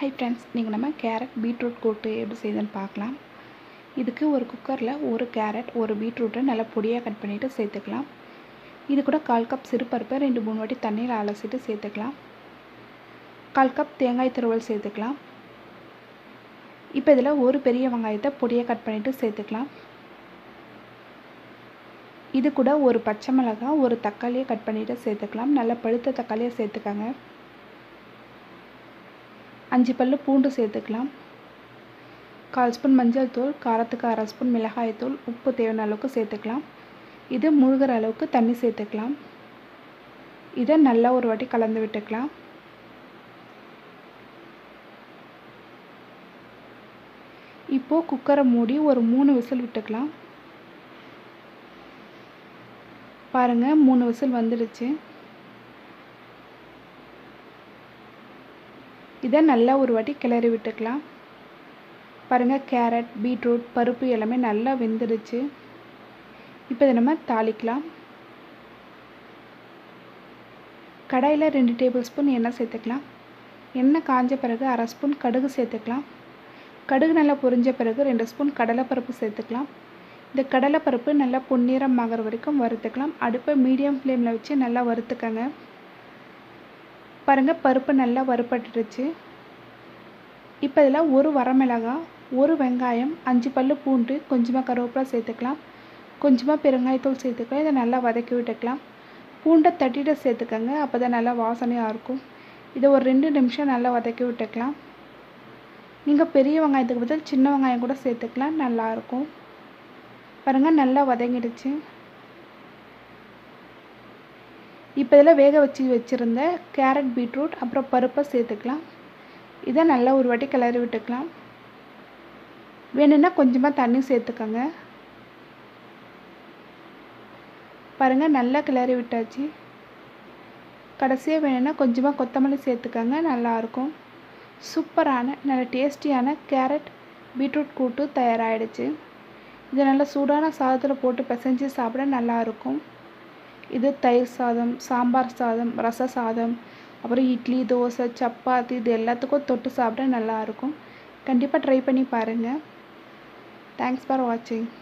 hi friends நீங்கள் நம்ம carrot beetroot கூட்டு எப்படி செய்யுதுன்னு பார்க்கலாம் இதுக்கு ஒரு குக்கரில் ஒரு கேரட் ஒரு பீட்ரூட்டை நல்லா பொடியாக கட் பண்ணிவிட்டு சேர்த்துக்கலாம் இது கூட கால் கப் சிறுபருப்பை ரெண்டு மூணு வாட்டி தண்ணியில் அலசிட்டு சேர்த்துக்கலாம் கால் கப் தேங்காய் துருவல் சேர்த்துக்கலாம் இப்போ இதில் ஒரு பெரிய வெங்காயத்தை பொடியாக கட் பண்ணிவிட்டு சேர்த்துக்கலாம் இது கூட ஒரு பச்சை மிளகாய் ஒரு தக்காளியை கட் பண்ணிவிட்டு சேர்த்துக்கலாம் நல்லா பழுத்த தக்காளியை சேர்த்துக்கங்க அஞ்சு பல்லு பூண்டு சேர்த்துக்கலாம் கால் ஸ்பூன் மஞ்சள் தூள் காரத்துக்கு அரை ஸ்பூன் மிளகாய் தூள் உப்பு தேவையான அளவுக்கு சேர்த்துக்கலாம் இது முழுகிற அளவுக்கு தண்ணி சேர்த்துக்கலாம் இதை நல்லா ஒரு வாட்டி கலந்து விட்டுக்கலாம் இப்போது குக்கரை மூடி ஒரு மூணு விசில் விட்டுக்கலாம் பாருங்கள் மூணு விசில் வந்துடுச்சு இதை நல்லா ஒரு வாட்டி கிளறி விட்டுக்கலாம் பாருங்கள் கேரட் பீட்ரூட் பருப்பு எல்லாமே நல்லா வெந்துடுச்சு இப்போ இதை நம்ம தாளிக்கலாம் கடாயில் ரெண்டு டேபிள் ஸ்பூன் எண்ணெய் சேர்த்துக்கலாம் எண்ணெய் காஞ்ச பிறகு அரை ஸ்பூன் கடுகு சேர்த்துக்கலாம் கடுகு நல்லா பொரிஞ்ச பிறகு ரெண்டு ஸ்பூன் கடலைப்பருப்பு சேர்த்துக்கலாம் இந்த கடலைப்பருப்பு நல்லா பொன்னிறம் ஆகிற வரைக்கும் வறுத்துக்கலாம் அடுப்பை மீடியம் ஃப்ளேமில் வச்சு நல்லா வறுத்துக்கங்க பாருங்கள் பருப்பு நல்லா வறுப்பட்டுடுச்சு இப்போ இதில் ஒரு வரமிளகாய் ஒரு வெங்காயம் அஞ்சு பல்லு பூண்டு கொஞ்சமாக கருவேப்பிலை சேர்த்துக்கலாம் கொஞ்சமாக பெருங்காயத்தூள் சேர்த்துக்கலாம் இதை நல்லா வதக்கி விட்டுக்கலாம் பூண்டை தட்டிட்டு சேர்த்துக்கங்க அப்போ தான் நல்லா வாசனையாக இருக்கும் இதை ஒரு ரெண்டு நிமிஷம் நல்லா வதக்கி விட்டுக்கலாம் நீங்கள் பெரிய வெங்காயத்துக்கு பதில் சின்ன வெங்காயம் கூட சேர்த்துக்கலாம் நல்லாயிருக்கும் பாருங்கள் நல்லா வதங்கிடுச்சு இப்போ இதில் வேக வச்சு வச்சுருந்த கேரட் பீட்ரூட் அப்புறம் பருப்பை சேர்த்துக்கலாம் இதை நல்லா ஒரு வாட்டி கிளறி விட்டுக்கலாம் வேணும்னா கொஞ்சமாக தண்ணி சேர்த்துக்கோங்க பாருங்கள் நல்லா கிளறி விட்டாச்சு கடைசியாக வேணும்னா கொஞ்சமாக கொத்தமல்லி சேர்த்துக்கோங்க நல்லாயிருக்கும் சூப்பரான நல்ல டேஸ்டியான கேரட் பீட்ரூட் கூட்டு தயாராகிடுச்சு இது நல்லா சூடான சாதத்தில் போட்டு பிசைஞ்சு சாப்பிட நல்லாயிருக்கும் இது தயிர் சாதம் சாம்பார் சாதம் ரச சாதம் அப்புறம் இட்லி தோசை சப்பாத்தி இது எல்லாத்துக்கும் தொட்டு சாப்பிட நல்லாயிருக்கும் கண்டிப்பாக ட்ரை பண்ணி பாருங்கள் தேங்க்ஸ் ஃபார் வாட்சிங்